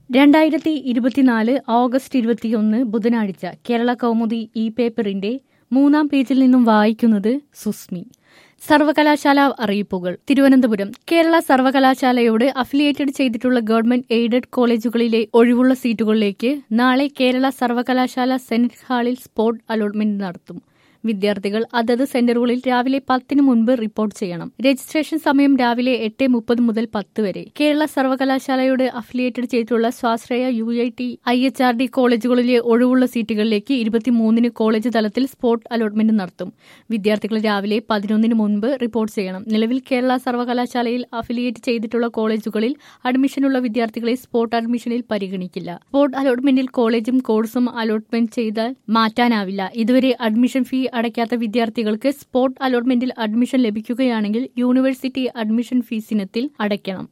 രണ്ടായിരത്തി ഇരുപത്തിനാല് ഓഗസ്റ്റ് ഇരുപത്തിയൊന്ന് ബുധനാഴ്ച കേരള കൗമുദി ഇ പേപ്പറിന്റെ മൂന്നാം പേജിൽ നിന്നും വായിക്കുന്നത് സുസ്മി സർവകലാശാല അറിയിപ്പുകൾ തിരുവനന്തപുരം കേരള സർവകലാശാലയോട് അഫിലിയേറ്റഡ് ചെയ്തിട്ടുള്ള ഗവൺമെന്റ് എയ്ഡഡ് കോളേജുകളിലെ ഒഴിവുള്ള സീറ്റുകളിലേക്ക് നാളെ കേരള സർവകലാശാല സെനറ്റ് ഹാളിൽ സ്പോട്ട് അലോട്ട്മെന്റ് നടത്തും വിദ്യാർത്ഥികൾ അതത് സെന്ററുകളിൽ രാവിലെ പത്തിന് മുൻപ് റിപ്പോർട്ട് ചെയ്യണം രജിസ്ട്രേഷൻ സമയം രാവിലെ എട്ട് മുപ്പത് മുതൽ പത്ത് വരെ കേരള സർവകലാശാലയോട് അഫിലിയേറ്റഡ് ചെയ്തിട്ടുള്ള സ്വാശ്രയ U I T I H R D കോളേജുകളിലെ ഒഴിവുള്ള സീറ്റുകളിലേക്ക് ഇരുപത്തിമൂന്നിന് കോളേജ് തലത്തിൽ സ്പോട്ട് അലോട്ട്മെന്റ് നടത്തും വിദ്യാർത്ഥികൾ രാവിലെ പതിനൊന്നിന് മുൻപ് റിപ്പോർട്ട് ചെയ്യണം നിലവിൽ കേരള സർവകലാശാലയിൽ അഫിലിയേറ്റ് ചെയ്തിട്ടുള്ള കോളേജുകളിൽ അഡ്മിഷനുള്ള വിദ്യാർത്ഥികളെ സ്പോട്ട് അഡ്മിഷനിൽ പരിഗണിക്കില്ല സ്പോട്ട് അലോട്ട്മെന്റിൽ കോളേജും കോഴ്സും അലോട്ട്മെന്റ് ചെയ്താൽ മാറ്റാനാവില്ല ഇതുവരെ അഡ്മിഷൻ ഫീ അടയ്ക്കാത്ത വിദ്യാർത്ഥികൾക്ക് സ്പോട്ട് അലോട്ട്മെന്റിൽ അഡ്മിഷൻ ലഭിക്കുകയാണെങ്കിൽ യൂണിവേഴ്സിറ്റി അഡ്മിഷൻ ഫീസിനത്തിൽ അടയ്ക്കണം